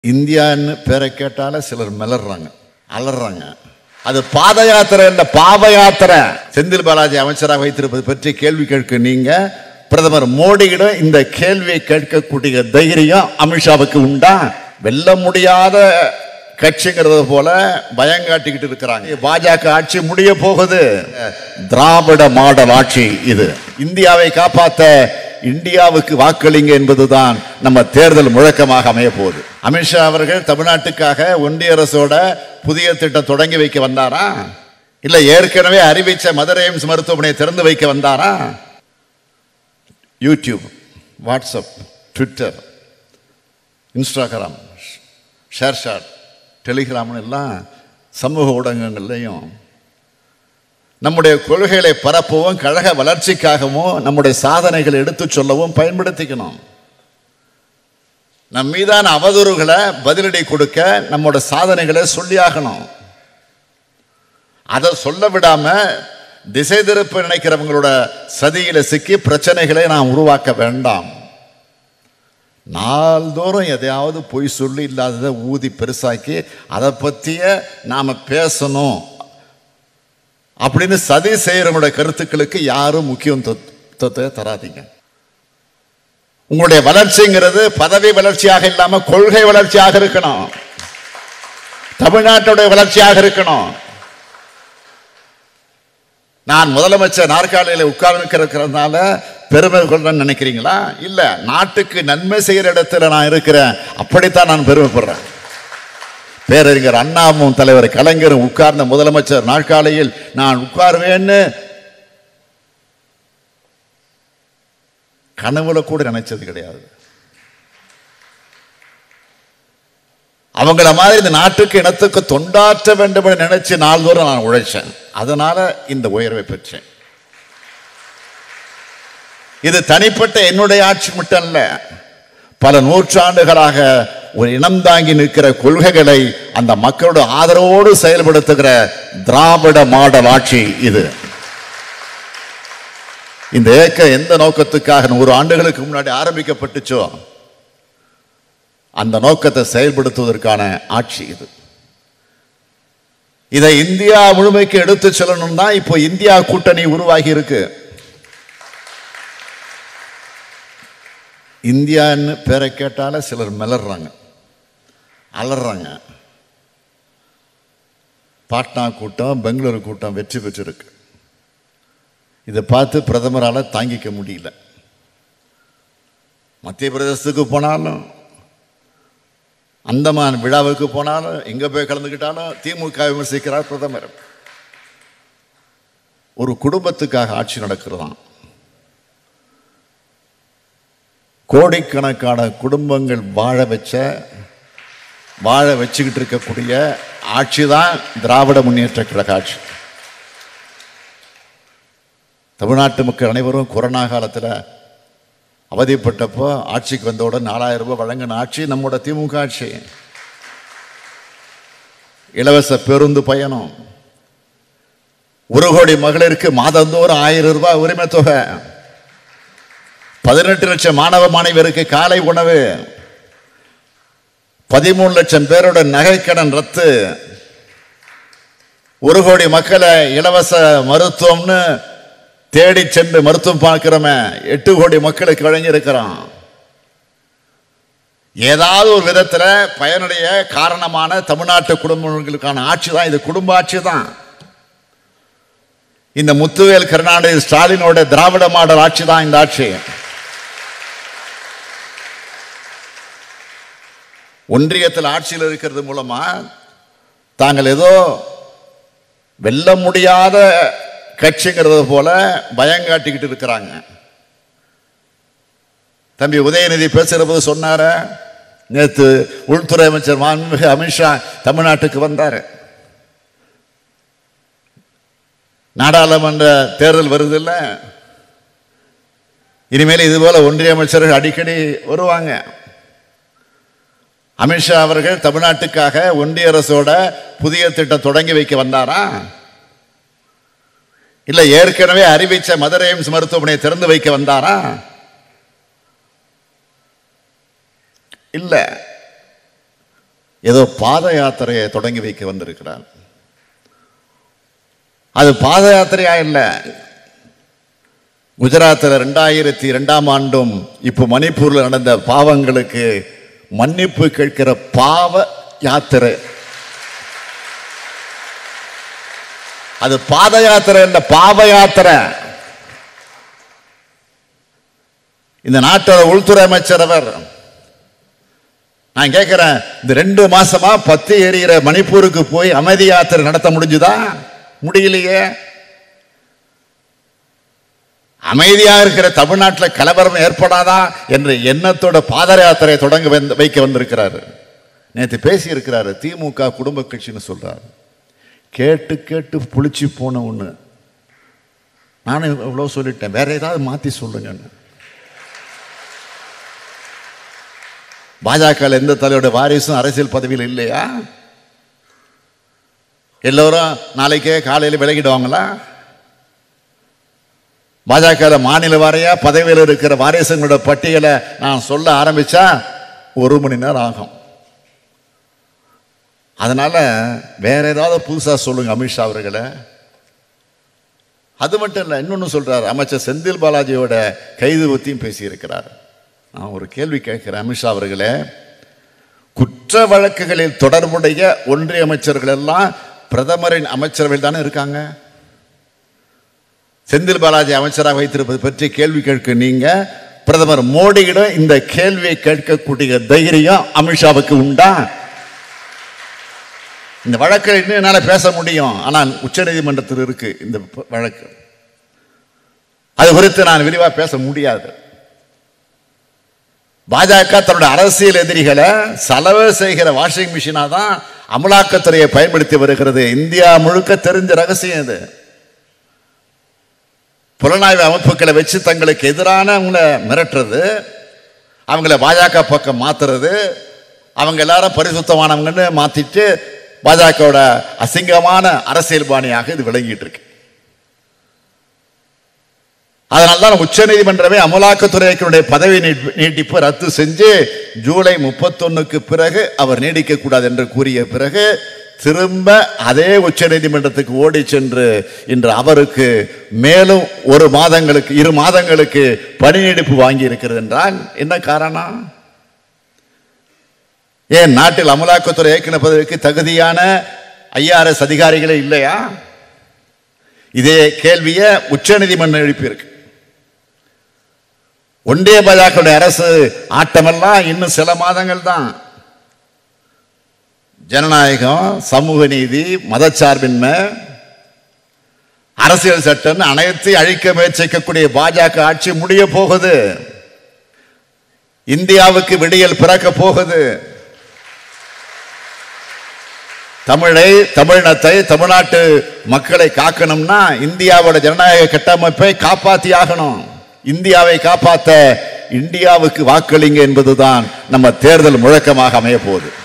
இந்தியான்னு பேரை கேட்டாலே சிலர் மிளறாங்க அலறாங்க அது பாத யாத்திரை இல்ல பாவ யாத்திரை செந்தில் பாலாஜி அமைச்சராக வைத்திருப்பது பற்றி கேள்வி கேட்க நீங்க பிரதமர் மோடியிடம் இந்த கேள்வியை கேட்கக்கூடிய தைரியம் அமித்ஷாவுக்கு உண்டா வெல்ல முடியாத கட்சிங்கிறது போல பயங்காட்டிக்கிட்டு இருக்கிறாங்க பாஜக ஆட்சி முடிய போகுது திராவிட மாடல் ஆட்சி இது இந்தியாவை காப்பாத்த இந்தியாவுக்கு வாக்களிங்க என்பதுதான் நம்ம தேர்தல் முழக்கமாக அமைய போகுது அமித்ஷா அவர்கள் தமிழ்நாட்டுக்காக ஒன்றிய அரசோட புதிய திட்டம் தொடங்கி வைக்க வந்தாரா இல்ல ஏற்கனவே அறிவிச்ச மதுரை எய்ம்ஸ் மருத்துவமனையை திறந்து வைக்க வந்தாரா YouTube WhatsApp Twitter Instagram ShareChat டெலிகிராம்னு எல்லாம் சமூக ஊடகங்கள்லையும் நம்முடைய கொள்கைகளை பரப்பவும் கழக வளர்ச்சிக்காகவும் நம்முடைய சாதனைகளை எடுத்துச் சொல்லவும் பயன்படுத்திக்கணும் நம் மீதான அவதூறுகளை பதிலடி கொடுக்க நம்மோட சாதனைகளை சொல்லியாகணும் அதை சொல்ல விடாம திசை திருப்ப நினைக்கிறவங்களோட சதியில சிக்கி பிரச்சனைகளை நாம் உருவாக்க வேண்டாம் நாள்தோறும் எதையாவது பொய் சொல்லி இல்லாததை ஊதி பெருசாக்கி அதை பற்றிய நாம் பேசணும் அப்படின்னு சதி செய்கிறவங்களுடைய கருத்துக்களுக்கு யாரும் முக்கியத்துவத்தை தராதீங்க உங்களுடைய வளர்ச்சிங்கிறது பதவி வளர்ச்சியாக இல்லாம கொள்கை வளர்ச்சியாக இருக்கணும் தமிழ்நாட்டுடைய வளர்ச்சியாக இருக்கணும் நான் முதலமைச்சர் நாற்காலியில் உட்கார்ந்துக்கிறதுனால பெருமை கொள்றேன்னு நினைக்கிறீங்களா இல்ல நாட்டுக்கு நன்மை செய்கிற இடத்துல நான் இருக்கிறேன் அப்படித்தான் நான் பெருமைப்படுறேன் பேரறிஞர் அண்ணாமும் தலைவர் கலைஞரும் உட்கார்ந்த முதலமைச்சர் நாற்காலியில் நான் உட்காருவேன்னு கனவுல கூட நினைச்சது கிடையாது அவங்கள மாதிரி இந்த நாட்டுக்கு இனத்துக்கு தொண்டாற்ற வேண்டும் என்று நினைச்சு நாள்தோறும் நான் உழைச்சேன் அதனால இந்த உயர்வை பெற்றேன் இது தனிப்பட்ட என்னுடைய ஆட்சி மட்டும் அல்ல பல நூற்றாண்டுகளாக ஒரு இனம் தாங்கி நிற்கிற கொள்கைகளை அந்த மக்களோட ஆதரவோடு செயல்படுத்துகிற திராவிட மாடல் ஆட்சி இது இந்த இயக்கம் எந்த நோக்கத்துக்காக நூறு ஆண்டுகளுக்கு முன்னாடி ஆரம்பிக்கப்பட்டுச்சோ அந்த நோக்கத்தை செயல்படுத்துவதற்கான ஆட்சி இது இதை இந்தியா முழுமைக்கு எடுத்து செல்லணும்னா இப்போ இந்தியா கூட்டணி உருவாகி இருக்கு இந்தியான்னு பேரை கேட்டாலே சிலர் மிளறாங்க அலறாங்க பாட்னா கூட்டம் பெங்களூரு கூட்டம் வெற்றி பெற்றிருக்கு இதை பார்த்து பிரதமரால் தாங்கிக்க முடியல மத்திய பிரதேசத்துக்கு போனாலும் அந்தமான் விழாவுக்கு போனாலும் எங்க போய் கலந்துக்கிட்டாலும் திமுக விமர்சிக்கிறார் பிரதமர் ஒரு குடும்பத்துக்காக ஆட்சி நடக்கிறதாம் கோடிக்கணக்கான குடும்பங்கள் வாழ வச்ச வாழ வச்சுக்கிட்டு இருக்கக்கூடிய ஆட்சி தான் திராவிட முன்னேற்ற கழக ஆட்சி தமிழ்நாட்டு மக்கள் அனைவரும் கொரோனா காலத்தில் அவதிப்பட்டப்போ ஆட்சிக்கு வந்தவுடன் நாலாயிரம் ரூபாய் வழங்கின ஆட்சி நம்மோட திமுக ஆட்சி இலவச பேருந்து பயணம் ஒரு கோடி மகளிருக்கு மாதந்தோறும் ஆயிரம் ரூபாய் உரிமை தொகை பதினெட்டு லட்சம் மாணவ மாணவியருக்கு காலை உணவு பதிமூணு லட்சம் பேரோட நகைக்கடன் ரத்து ஒரு கோடி மக்களை இலவச மருத்துவம்னு தேடி சென்று மருத்துவம் பார்க்கிறோமே எட்டு கோடி மக்களுக்கு வழங்கியிருக்கிறோம் ஏதாவது ஒரு விதத்தில் பயனுடைய காரணமான தமிழ்நாட்டு குடும்பங்களுக்கான ஆட்சி தான் இது குடும்ப ஆட்சி தான் இந்த முத்துவேல் கருணாநிதி ஸ்டாலினோட திராவிட மாடல் ஆட்சி தான் இந்த ஆட்சி ஒன்றியத்தில் ஆட்சியில் இருக்கிறது மூலமா தாங்கள் ஏதோ வெல்ல முடியாத கட்சிங்கிறது போல பயங்காட்டிக்கிட்டு இருக்கிறாங்க தம்பி உதயநிதி பேசுகிற போது சொன்னார நேற்று உள்துறை அமைச்சர் மாண்புமிகு அமித்ஷா தமிழ்நாட்டுக்கு வந்தார் நாடாளுமன்ற தேர்தல் வருது இல்ல இனிமேல் இது போல ஒன்றிய அமைச்சர்கள் அடிக்கடி வருவாங்க அமித்ஷா அவர்கள் தமிழ்நாட்டுக்காக ஒன்றிய அரசோட புதிய திட்டம் தொடங்கி வைக்க வந்தாரா இல்ல ஏற்கனவே அறிவிச்ச மதுரை எய்ம்ஸ் மருத்துவமனையை திறந்து வைக்க வந்தாரா இல்ல ஏதோ பாத யாத்திரையை தொடங்கி வைக்க வந்திருக்கிறார் அது பாத யாத்திரையா இல்லை குஜராத்தில் ரெண்டாயிரத்தி ரெண்டாம் ஆண்டும் இப்போ மணிப்பூரில் நடந்த பாவங்களுக்கு மன்னிப்பு கேட்கிற பாவ யாத்திரை அது பாத யாத்திரை இல்ல பாவ யாத்திரை இந்த நாட்டோட உள்துறை அமைச்சர் அவர் நான் கேட்கிறேன் இந்த ரெண்டு மாசமா பத்து எறிகிற மணிப்பூருக்கு போய் அமைதி யாத்திரை நடத்த முடிஞ்சுதா முடியலையே அமைதியா இருக்கிற தமிழ்நாட்டில் கலவரம் ஏற்படாதா என்ற எண்ணத்தோட பாத யாத்திரையை தொடங்க வந்து- வைக்க வந்திருக்கிறாரு நேற்று பேசி இருக்கிறாரு திமுக குடும்ப கட்சின்னு சொல்றாரு கேட்டு கேட்டு புளிச்சு போன ஒண்ணு நானும் இவ்வளோ சொல்லிட்டேன் வேற ஏதாவது மாத்தி சொல்லுங்கன்னு பாஜக எந்த தலையோட வாரிசும் அரசியல் பதவியில் இல்லையா எல்லோரும் நாளைக்கே காலையில் விலகிடுவாங்களா பாஜக மாநில வாரியா பதவியில் இருக்கிற வாரிசுங்களோட பட்டியலை நான் சொல்ல ஆரம்பிச்சா ஒரு மணி நேரம் ஆகும் அதனால வேற ஏதாவது புதுசா சொல்லுங்க அமித்ஷா அவர்களை அது மட்டும் இல்லை இன்னொன்னு சொல்றாரு அமைச்சர் செந்தில் பாலாஜியோட கைது பற்றியும் பேசியிருக்கிறார் நான் ஒரு கேள்வி கேட்கிறேன் அமித்ஷா அவர்களே குற்ற வழக்குகளில் தொடர்புடைய ஒன்றிய அமைச்சர்கள் எல்லாம் பிரதமரின் அமைச்சரவையில் தானே இருக்காங்க செந்தில் பாலாஜி அமைச்சராக வைத்திருப்பது பற்றி கேள்வி கேட்க நீங்க பிரதமர் மோடியிடம் இந்த கேள்வியை கேட்கக்கூடிய தைரியம் அமித்ஷாவுக்கு உண்டா இந்த வழக்கை இன்னும் என்னால பேச முடியும் ஆனால் உச்சநீதிமன்றத்தில் இருக்கு இந்த ப- வழக்கு அது குறித்து நான் விரிவா பேச முடியாது பாஜக தன்னோட அரசியல் எதிரிகளை செலவு செய்கிற வாஷிங் மிஷினா தான் அமலாக்கத்துறையை பயன்படுத்தி வருகிறது இந்தியா முழுக்க தெரிஞ்ச ரகசியம் இது புலனாய்வு அமைப்புகளை வச்சு தங்களுக்கு எதிரானவங்களை மிரட்டுறது அவங்கள பாஜக பக்கம் மாத்துறது அவங்க எல்லாரும் பரிசுத்தமானவங்கன்னு மாத்திட்டு பாஜகவோட அசிங்கமான அரசியல் பாணியாக இது விளங்கிட்டு இருக்கு அதனால்தான் உச்ச நீதிமன்றமே அமலாக்கத்துறையினுடைய பதவி நீட்- நீட்டிப்பு ரத்து செஞ்சு ஜூலை முப்பத்தொன்னுக்கு பிறகு அவர் நீடிக்க கூடாது என்று கூறிய பிறகு திரும்ப அதே உச்ச நீதிமன்றத்துக்கு ஓடி சென்று இன்று அவருக்கு மேலும் ஒரு மாதங்களுக்கு இரு மாதங்களுக்கு பணி நீடிப்பு வாங்கி இருக்கிறது என்றால் என்ன காரணம் ஏன் நாட்டில் அமலாக்கத்துறை இயக்குனர் பதவிக்கு தகுதியான ஐஆர்எஸ் அதிகாரிகளே இல்லையா இதே கேள்வியை உச்சநீதிமன்றம் எழுப்பியிருக்கு ஒன்றிய பாஜக அரசு ஆட்டமெல்லாம் இன்னும் சில மாதங்கள் தான் ஜனநாயகம் சமூக நீதி மதச்சார்பின்மை அரசியல் சட்டம் அனைத்தையும் அழிக்க முயற்சிக்கக்கூடிய பாஜக ஆட்சி முடிய போகுது இந்தியாவுக்கு விடியல் பிறக்க போகுது தமிழை தமிழினத்தை தமிழ்நாட்டு மக்களை காக்கணும்னா இந்தியாவோட ஜனநாயக கட்டமைப்பை காப்பாத்தி ஆகணும் இந்தியாவை காப்பாத்த இந்தியாவுக்கு வாக்களிங்க என்பதுதான் நம்ம தேர்தல் முழக்கமாக அமைய போகுது